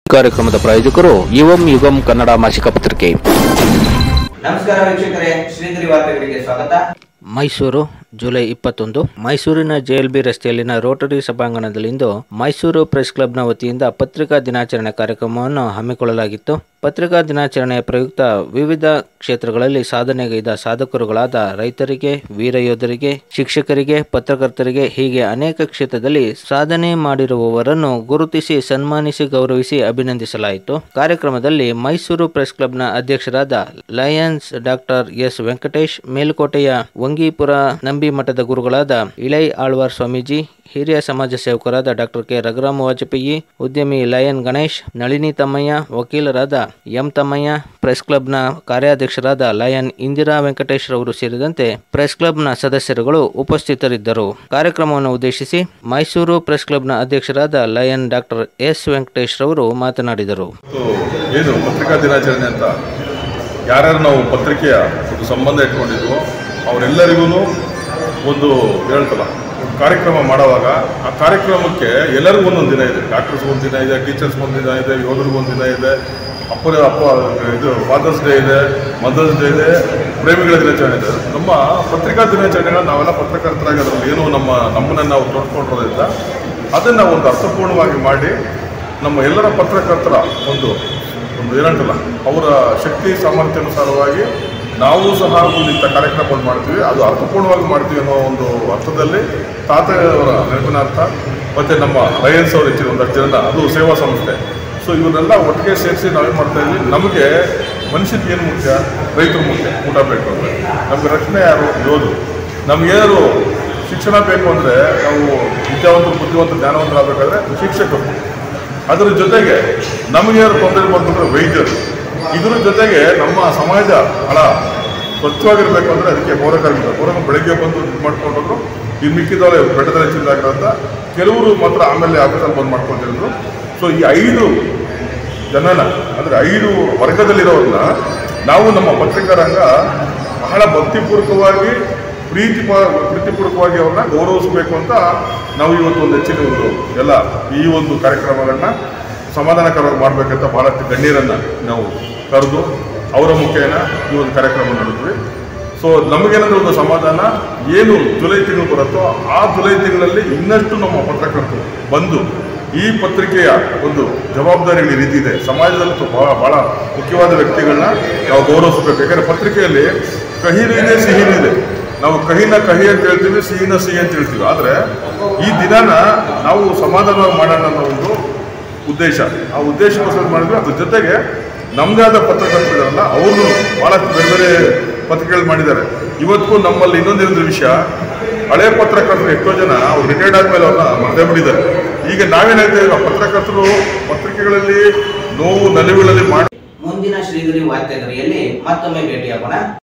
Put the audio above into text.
ಕಾರ್ಯಕ್ರಮದ ಪ್ರಾಯೋಜಕರು ಯುವಂ ಯುಗಂ ಕನ್ನಡ ಮಾಸಿಕ ಪತ್ರಿಕೆ ನಮಸ್ಕಾರ ವೀಕ್ಷಕರೇ ಶ್ರೀಗಿರಿ ವಾರ್ತೆಗಳಿಗೆ ಸ್ವಾಗತ ಮೈಸೂರು ಜುಲೈ ಇಪ್ಪತ್ತೊಂದು ಮೈಸೂರಿನ ಜೆಎಲ್ಬಿ ರಸ್ತೆಯಲ್ಲಿನ ರೋಟರಿ ಸಭಾಂಗಣದಲ್ಲಿಂದು ಮೈಸೂರು ಪ್ರೆಸ್ ಕ್ಲಬ್ನ ವತಿಯಿಂದ ಪತ್ರಿಕಾ ದಿನಾಚರಣೆ ಕಾರ್ಯಕ್ರಮವನ್ನು ಹಮ್ಮಿಕೊಳ್ಳಲಾಗಿತ್ತು ಪತ್ರಿಕಾ ದಿನಾಚರಣೆಯ ಪ್ರಯುಕ್ತ ವಿವಿಧ ಕ್ಷೇತ್ರಗಳಲ್ಲಿ ಸಾಧನೆಗೈದ ಸಾಧಕರುಗಳಾದ ರೈತರಿಗೆ ವೀರಯೋಧರಿಗೆ ಶಿಕ್ಷಕರಿಗೆ ಪತ್ರಕರ್ತರಿಗೆ ಹೀಗೆ ಅನೇಕ ಕ್ಷೇತ್ರದಲ್ಲಿ ಸಾಧನೆ ಮಾಡಿರುವವರನ್ನು ಗುರುತಿಸಿ ಸನ್ಮಾನಿಸಿ ಗೌರವಿಸಿ ಅಭಿನಂದಿಸಲಾಯಿತು ಕಾರ್ಯಕ್ರಮದಲ್ಲಿ ಮೈಸೂರು ಪ್ರೆಸ್ ಕ್ಲಬ್ನ ಅಧ್ಯಕ್ಷರಾದ ಲಯನ್ಸ್ ಡಾಕ್ಟರ್ ಎಸ್ ವೆಂಕಟೇಶ್ ಮೇಲುಕೋಟೆಯ ವಂಗೀಪುರ ನಂಬಿ ಮಠದ ಗುರುಗಳಾದ ಇಳೈ ಆಳ್ವಾರ್ ಸ್ವಾಮೀಜಿ ಹಿರಿಯ ಸಮಾಜ ಸೇವಕರಾದ ಡಾಕ್ಟರ್ ಕೆ ರಘುರಾಮ ವಾಜಪೇಯಿ ಉದ್ಯಮಿ ಲಯನ್ ಗಣೇಶ್ ನಳಿನಿ ತಮ್ಮಯ್ಯ ವಕೀಲರಾದ ಎಂ ತಮ್ಮಯ್ಯ ಪ್ರೆಸ್ ಕ್ಲಬ್ನ ಕಾರ್ಯಾಧ್ಯಕ್ಷರಾದ ಲಯನ್ ಇಂದಿರಾ ವೆಂಕಟೇಶ್ ರವರು ಸೇರಿದಂತೆ ಪ್ರೆಸ್ ಕ್ಲಬ್ನ ಸದಸ್ಯರುಗಳು ಉಪಸ್ಥಿತರಿದ್ದರು ಕಾರ್ಯಕ್ರಮವನ್ನು ಉದ್ದೇಶಿಸಿ ಮೈಸೂರು ಪ್ರೆಸ್ ಕ್ಲಬ್ನ ಅಧ್ಯಕ್ಷರಾದ ಲಯನ್ ಡಾಕ್ಟರ್ ಎಸ್ ವೆಂಕಟೇಶ್ ರವರು ಮಾತನಾಡಿದರು ಇವತ್ತು ಏನು ಪತ್ರಿಕಾ ದಿನಾಚರಣೆ ಅಂತ ಯಾರ್ಯಾರು ನಾವು ಪತ್ರಿಕೆಯ ಒಂದು ಸಂಬಂಧ ಇಟ್ಕೊಂಡಿದ್ವೋ ಅವರೆಲ್ಲರಿಗೂ ಒಂದು ಹೇಳ್ತಲ್ಲ ಒಂದು ಕಾರ್ಯಕ್ರಮ ಮಾಡುವಾಗ ಆ ಕಾರ್ಯಕ್ರಮಕ್ಕೆ ಎಲ್ಲರಿಗೂ ಒಂದೊಂದು ದಿನ ಇದೆ ಡಾಕ್ಟರ್ಸ್ ಒಂದು ದಿನ ಇದೆ ಟೀಚರ್ಸ್ ಒಂದು ದಿನ ಇದೆ ಯೋಧರಿಗೂ ಒಂದು ದಿನ ಇದೆ ಅಪ್ಪರ ಅಪ್ಪ ಇದು ಫಾದರ್ಸ್ ಡೇ ಇದೆ ಮದರ್ಸ್ ಡೇ ಇದೆ ಪ್ರೇಮಿಗಳ ದಿನಾಚರಣೆ ಇದೆ ನಮ್ಮ ಪತ್ರಿಕಾ ದಿನಾಚರಣೆಗಳು ನಾವೆಲ್ಲ ಪತ್ರಕರ್ತರಾಗಿ ಅದರಲ್ಲಿ ಏನು ನಮ್ಮ ನಮ್ಮನ್ನು ನಾವು ತೊಡ್ಕೊಂಡಿರೋದ್ರಿಂದ ಅದನ್ನು ಒಂದು ಅರ್ಥಪೂರ್ಣವಾಗಿ ಮಾಡಿ ನಮ್ಮ ಎಲ್ಲರ ಪತ್ರಕರ್ತರ ಒಂದು ಒಂದು ಏನಂತಲ್ಲ ಅವರ ಶಕ್ತಿ ಸಾಮರ್ಥ್ಯಾನುಸಾರವಾಗಿ ನಾವು ಸಹ ಒಂದು ಇಂಥ ಕಾರ್ಯಕ್ರಮವನ್ನು ಮಾಡ್ತೀವಿ ಅದು ಅರ್ಥಪೂರ್ಣವಾಗಿ ಮಾಡ್ತೀವಿ ಅನ್ನೋ ಒಂದು ಅರ್ಥದಲ್ಲಿ ತಾತಯವರ ನೆನಪಿನಾರ್ಥ ಮತ್ತು ನಮ್ಮ ಲಯನ್ಸ್ ಅವರು ಹೆಚ್ಚಿನ ಒಂದಷ್ಟು ಜನ ಅದು ಸೇವಾ ಸಂಸ್ಥೆ ಸೊ ಇವನ್ನೆಲ್ಲ ಒಟ್ಟಿಗೆ ಸೇರಿಸಿ ನಾವೇನು ಮಾಡ್ತಾ ಇದ್ವಿ ನಮಗೆ ಮನುಷ್ಯನಿಗೆ ಏನು ಮುಖ್ಯ ರೈತರು ಮುಖ್ಯ ಊಟ ಬೇಕು ಅಂದರೆ ನಮಗೆ ರಕ್ಷಣೆ ಯಾರು ಯೋಧರು ನಮಗೇನಾದ್ರು ಶಿಕ್ಷಣ ಬೇಕು ಅಂದರೆ ನಾವು ವಿದ್ಯಾವಂತರು ಬುದ್ಧಿವಂತ ಜ್ಞಾನವಂತರಾಗಬೇಕಾದ್ರೆ ಶಿಕ್ಷಕರು ಅದರ ಜೊತೆಗೆ ನಮಗೇನಾದ್ರು ತೊಂದರೆ ಬಂತಂದ್ರೆ ವೈದ್ಯರು ಇದರ ಜೊತೆಗೆ ನಮ್ಮ ಸಮಾಜ ಬಹಳ ಸ್ವಚ್ಛವಾಗಿರ್ಬೇಕು ಅಂದರೆ ಅದಕ್ಕೆ ಪೌರಕಾರ್ಮಿಕರು ಪೌರಕ ಬೆಳಗ್ಗೆ ಬಂದು ಇದು ಮಾಡ್ಕೊಂಡ್ರು ಇನ್ನು ಮಿಕ್ಕಿದವರೆ ಬೆಟ್ಟದಲ್ಲಿ ಚಿಂದಾಗ್ರ ಅಂತ ಕೆಲವರು ಮಾತ್ರ ಆಮೇಲೆ ಆಫೀಸಲ್ಲಿ ಬಂದು ಮಾಡ್ಕೊತಿದ್ರು ಸೊ ಈ ಐದು ಜನನ ಅಂದರೆ ಐದು ವರ್ಗದಲ್ಲಿರೋರನ್ನ ನಾವು ನಮ್ಮ ಪತ್ರಿಕಾ ರಂಗ ಬಹಳ ಭಕ್ತಿಪೂರ್ವಕವಾಗಿ ಪ್ರೀತಿ ಪ್ರೀತಿಪೂರ್ವಕವಾಗಿ ಅವ್ರನ್ನ ಗೌರವಿಸಬೇಕು ಅಂತ ನಾವು ಇವತ್ತು ಒಂದು ಹೆಚ್ಚಿನ ಒಂದು ಎಲ್ಲ ಈ ಒಂದು ಕಾರ್ಯಕ್ರಮಗಳನ್ನ ಸಮಾಧಾನಕರವಾಗಿ ಮಾಡಬೇಕಂತ ಬಹಳಷ್ಟು ಗಣ್ಯರನ್ನು ನಾವು ಕರೆದು ಅವರ ಮುಖೇನ ಈ ಒಂದು ಕಾರ್ಯಕ್ರಮ ನಡೆದ್ವಿ ಸೊ ನಮಗೇನಾದ್ರೂ ಒಂದು ಸಮಾಧಾನ ಏನು ಜುಲೈ ತಿಂಗಳು ಬರುತ್ತೋ ಆ ಜುಲೈ ತಿಂಗಳಲ್ಲಿ ಇನ್ನಷ್ಟು ನಮ್ಮ ಪತ್ರಕರ್ತರು ಬಂದು ಈ ಪತ್ರಿಕೆಯ ಒಂದು ಜವಾಬ್ದಾರಿಗಳ ರೀತಿ ಇದೆ ಸಮಾಜದಲ್ಲಿ ತು- ಬಹಳ ಬಹಳ ಮುಖ್ಯವಾದ ವ್ಯಕ್ತಿಗಳನ್ನ ನಾವು ಗೌರವಿಸಬೇಕು ಯಾಕಂದರೆ ಪತ್ರಿಕೆಯಲ್ಲಿ ಕಹಿನೂ ಇದೆ ಸಿಹಿನೂ ಇದೆ ನಾವು ಕಹಿನ ಕಹಿ ಅಂತ ಹೇಳ್ತೀವಿ ಸಿಹಿನ ಸಿಹಿ ಅಂತ ಹೇಳ್ತೀವಿ ಆದರೆ ಈ ದಿನಾನ ನಾವು ಸಮಾಧಾನವಾಗಿ ಮಾಡೋಣ ಅನ್ನೋ ಒಂದು ಉದ್ದೇಶ ಆ ಉದ್ದೇಶಕ್ಕೋಸ್ಕರ ಮಾಡಿದ್ವಿ ಅದ್ರ ಜೊತೆಗೆ ನಮ್ಮದೇ ಆದ ಪತ್ರಕರ್ತರಲ್ಲ ಅವ್ರನ್ನು ಭಾಳಷ್ಟು ಬೇರೆ ಬೇರೆ ಪತ್ರಿಕೆಗಳು ಮಾಡಿದ್ದಾರೆ ಇವತ್ತಿಗೂ ನಮ್ಮಲ್ಲಿ ಇನ್ನೊಂದಿರೋದು ವಿಷಯ ಹಳೆ ಪತ್ರಕರ್ತರು ಎಷ್ಟೋ ಜನ ಅವ್ರು ರಿಟೈರ್ಡ್ ಆದಮೇಲೆ ಅವ್ರನ್ನ ಮರ್ತೇ ಬಿಟ್ಟಿದ್ದಾರೆ ಈಗ ನಾವೇನ್ ಹೇಳ್ತಾ ಇದ್ದೀವಿ ಪತ್ರಕರ್ತರು ಪತ್ರಿಕೆಗಳಲ್ಲಿ ನೋವು ನಲಿವುಗಳಲ್ಲಿ ಮಾಡಿ ಮುಂದಿನ ಶ್ರೀಗಿರಿ ವಾರ್ತೆಗರಿಯಲ್ಲಿ ಮತ್ತೊಮ್ಮೆ ಭೇಟಿಯಾಗೋಣ